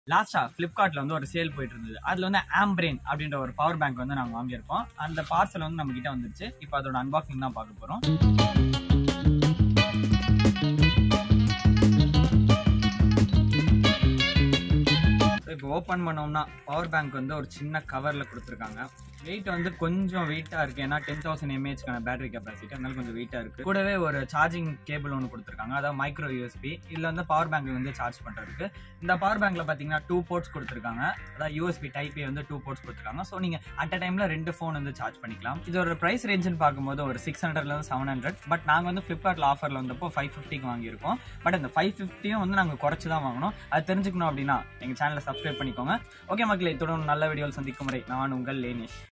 லாஸ்டா ஃப்ளிப்கார்ட்ல வந்து ஒரு சேல் போயிட்டு இருந்தது அதுல வந்து ஆம்பிரெயின் அப்படின்ற ஒரு பவர் பேங்க் வந்து நாங்க வாங்கியிருக்கோம் அந்த பார்சல் வந்து நம்ம கிட்ட வந்துருச்சு இப்போ அதோட அன்பாக்சிங் தான் பார்க்க போறோம் இப்போ ஓப்பன் பண்ணோம்னா பவர் பேங்க் வந்து ஒரு சின்ன கவரில் கொடுத்துருக்காங்க வெயிட் வந்து கொஞ்சம் வெயிட்டாக இருக்குது ஏன்னா டென் தௌசண்ட் எம்ஏஹெச்க்கான பேட்டரி கெப்பாசிட்டி அதனால கொஞ்சம் வெயிட்டாக இருக்குது கூடவே ஒரு சார்ஜிங் கேபிள் ஒன்று கொடுத்துருக்காங்க அதாவது மைக்ரோ யூஎஸ்பி இதில் வந்து பவர் பேங்க் வந்து சார்ஜ் பண்ணுறதுக்கு இந்த பவர் பேங்க்கில் பார்த்தீங்கன்னா டூ போர்ட்ஸ் கொடுத்துருக்காங்க அதாவது யூஎஸ்பி டைப் ஏ வந்து டூ போர்ட்ஸ் கொடுத்துருக்காங்க ஸோ நீங்கள் அட் அ டைமில் ரெண்டு ஃபோன் வந்து சார்ஜ் பண்ணிக்கலாம் இது ஒரு ப்ரைஸ் ரேஞ்சுன்னு பார்க்கும்போது ஒரு சிக்ஸ் ஹண்ட்ரட்லேருந்து செவன் ஹண்ட்ரட் பட் நாங்கள் வந்து ஃப்ளிப்கார்ட்டில் ஆஃபரில் வந்தப்போ ஃபைவ் ஃபிஃப்டிக்கு வாங்கியிருக்கோம் பட் அந்த ஃபைவ் ஃபிஃப்டியும் வந்து நாங்கள் குறைச்சி தான் வாங்கினோம் அது தெரிஞ்சுக்கணும் அப்படின்னா எங்கள் சேனலை சப்ஸ்கிரைப் பண்ணிக்கோங்க ஓகே மக்களே தொடர்ந்து நல்ல வீடியோவில் சந்திக்கும் முறை நான் உங்கள் லேனிஷ்